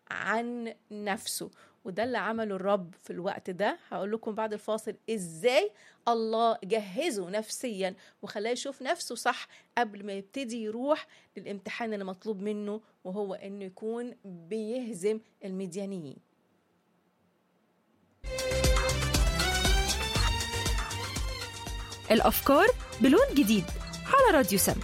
عن نفسه وده اللي عمله الرب في الوقت ده هقول لكم بعد الفاصل ازاي الله جهزه نفسيا وخلاه يشوف نفسه صح قبل ما يبتدي يروح للامتحان اللي مطلوب منه وهو انه يكون بيهزم المديانيين الأفكار بلون جديد على راديو سم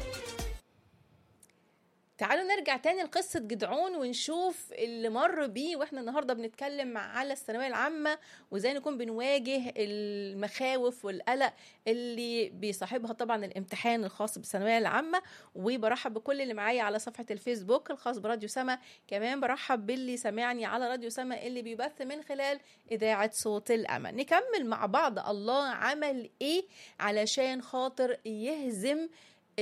تعالوا نرجع تاني لقصة جدعون ونشوف اللي مر بيه واحنا النهاردة بنتكلم على الثانوية العامة وازاي نكون بنواجه المخاوف والقلق اللي بيصاحبها طبعا الامتحان الخاص بالثانوية العامة وبرحب بكل اللي معايا على صفحة الفيسبوك الخاص براديو سما كمان برحب باللي سامعني على راديو سما اللي بيبث من خلال إذاعة صوت الأمل نكمل مع بعض الله عمل إيه علشان خاطر يهزم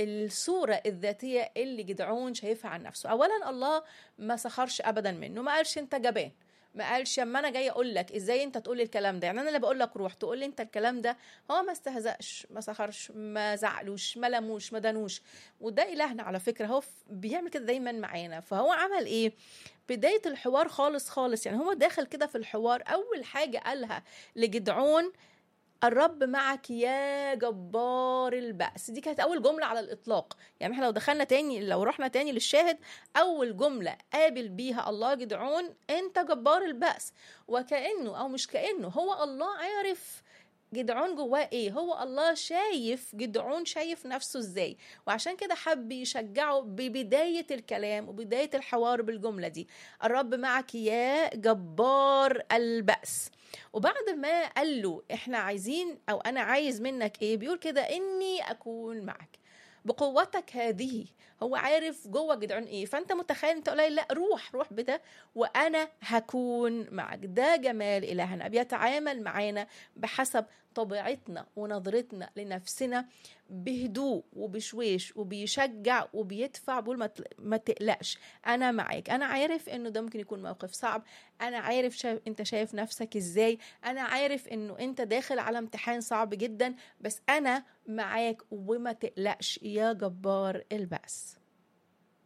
الصورة الذاتية اللي جدعون شايفها عن نفسه أولا الله ما سخرش أبدا منه ما قالش أنت جبان ما قالش اما انا جاي اقول لك ازاي انت تقول الكلام ده يعني انا اللي بقول لك روح تقول لي انت الكلام ده هو ما استهزأش ما سخرش ما زعلوش ما لموش ما دانوش وده الهنا على فكره هو بيعمل كده دايما معانا فهو عمل ايه بدايه الحوار خالص خالص يعني هو داخل كده في الحوار اول حاجه قالها لجدعون الرب معك يا جبار البأس دي كانت أول جملة على الإطلاق يعني احنا لو دخلنا تاني لو رحنا تاني للشاهد أول جملة قابل بيها الله جدعون أنت جبار البأس وكأنه أو مش كأنه هو الله عارف جدعون جواه ايه هو الله شايف جدعون شايف نفسه ازاي وعشان كده حب يشجعه ببداية الكلام وبداية الحوار بالجملة دي الرب معك يا جبار البأس وبعد ما قال له احنا عايزين او انا عايز منك ايه بيقول كده اني اكون معك بقوتك هذه هو عارف جوه جدعون ايه فانت متخيل انت قليل لا روح روح بده وانا هكون معك ده جمال الهنا بيتعامل معانا بحسب طبيعتنا ونظرتنا لنفسنا بهدوء وبشويش وبيشجع وبيدفع بيقول ما تقلقش انا معاك انا عارف انه ده ممكن يكون موقف صعب انا عارف شايف انت شايف نفسك ازاي انا عارف انه انت داخل على امتحان صعب جدا بس انا معاك وما تقلقش يا جبار البأس